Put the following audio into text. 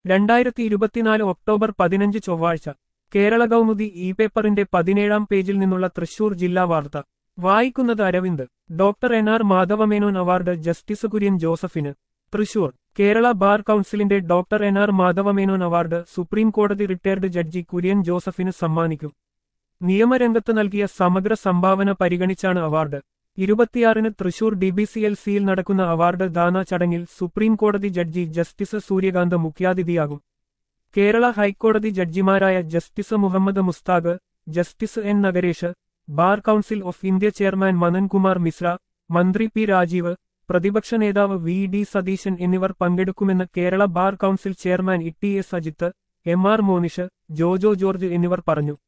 രണ്ടായിരത്തി ഇരുപത്തിനാല് ഒക്ടോബർ പതിനഞ്ച് ചൊവ്വാഴ്ച കേരള കൗമുദി ഇ പേപ്പറിന്റെ പതിനേഴാം പേജിൽ നിന്നുള്ള തൃശൂർ ജില്ലാ വാർത്ത വായിക്കുന്നത് Aravind doctor N R Madhavamenon award justice Kurian ജോസഫിന് തൃശൂർ കേരള ബാർ കൗൺസിലിന്റെ doctor N R Madhavamenon award supreme കോടതി റിട്ടയർഡ് ജഡ്ജി കുര്യൻ ജോസഫിന് സമ്മാനിക്കും നിയമരംഗത്ത് നൽകിയ സമഗ്ര സംഭാവന പരിഗണിച്ചാണ് അവാർഡ് ഇരുപത്തിയാറിന് Thrissur D B C L സിയിൽ നടക്കുന്ന അവാർഡ് ദാന ചടങ്ങിൽ സുപ്രീം കോടതി ജഡ്ജി ജസ്റ്റിസ് സൂര്യകാന്ത് മുഖ്യാതിഥിയാകും കേരള ഹൈക്കോടതി ജഡ്ജിമാരായ justice Muhammad Mushtaq justice N Nagaresh bar council of India chairman Manankumar Mishra മന്ത്രി പി രാജീവ് പ്രതിപക്ഷ നേതാവ് വി ഡി സതീശൻ എന്നിവർ പങ്കെടുക്കുമെന്ന് Kerala bar council chairman E T S Ajith M R Monish Jojo George എന്നിവർ പറഞ്ഞു